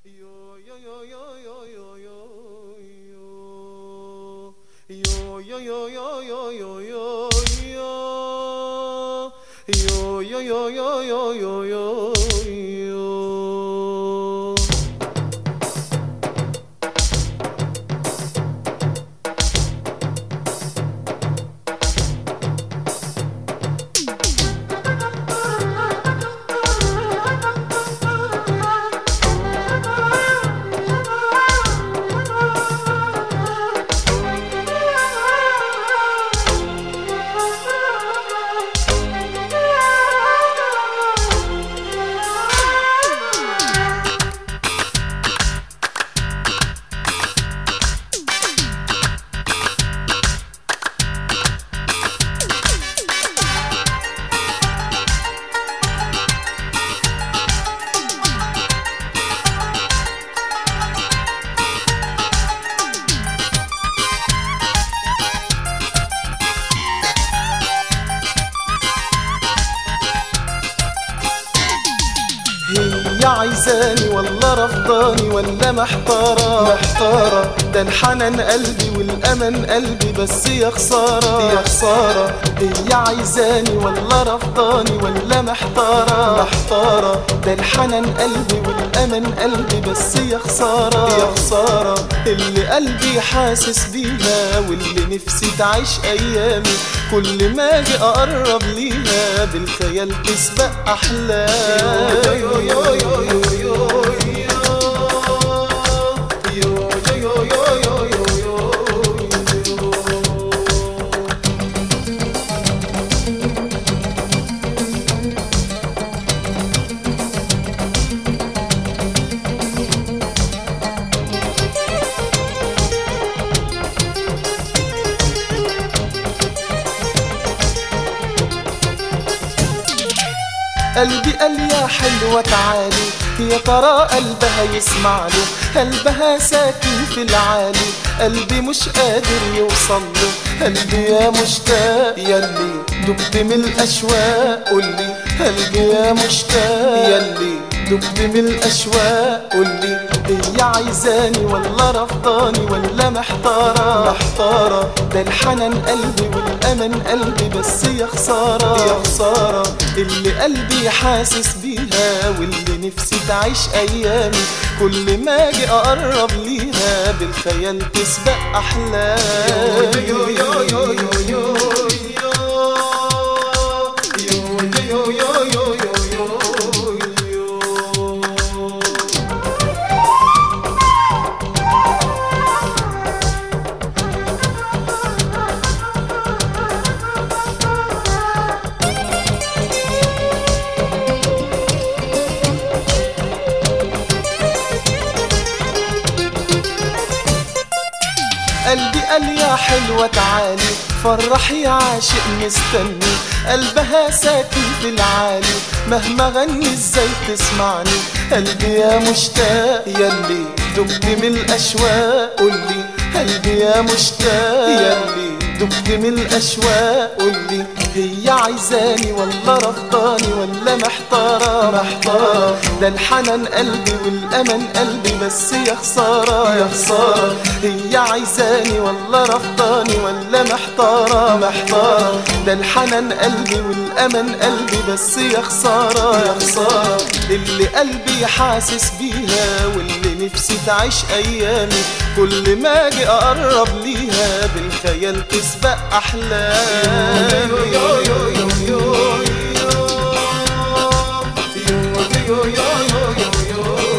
هي عايزاني ولا رفضاني ولا محتارة محتارة ده الحنان قلبي والأمل قلبي بس يا خسارة يا خسارة هي عايزاني ولا رفضاني ولا محتارة محتارة ده الحنان قلبي والأمل قلبي بس يا خسارة يا خسارة اللي قلبي حاسس بيها واللي نفسي تعيش أيامي كل ما أجي أقرب ليها بالخيال تسبق أحلامي قلبي قال يا حلوة تعالي يا ترى قلبها يسمع له قلبها ساكن في العالي قلبي مش قادر يوصل له قلبي يا مشتاق يلي دبت من الأشواق قولي قلبي يا مشتاق يلي دبت من الأشواق قولي هي عايزاني ولا رفضاني ولا محتارة محتارة ده الحنان قلبي والأمل قلبي بس يا خسارة يا خسارة اللي قلبي حاسس بيها واللي نفسي تعيش أيامي كل ما أجي أقرب ليها بالخيال تسبق أحلامي يو يو يو يو يو قلبي قال يا حلوة تعالي فرح يا عاشق مستني قلبها ساكن في العالي مهما غني ازاي تسمعني قلبي يا مشتاق يلي دبت من الاشواق قولي قلبي يا مشتاق يلي دبت من الاشواق قولي هي عايزاني ولا رفضاني ولا محتارة محتارة ده الحنان قلبي والأمل قلبي بس يا خسارة يا خسارة هي عايزاني ولا رفضاني ولا محتارة محتارة ده الحنان قلبي والأمل قلبي بس يا خسارة يا خسارة اللي قلبي حاسس بيها واللي نفسي تعيش أيامي كل ما أجي أقرب ليها بالخيال تسبق أحلامي yo yo yo yo yo yo yo yo yo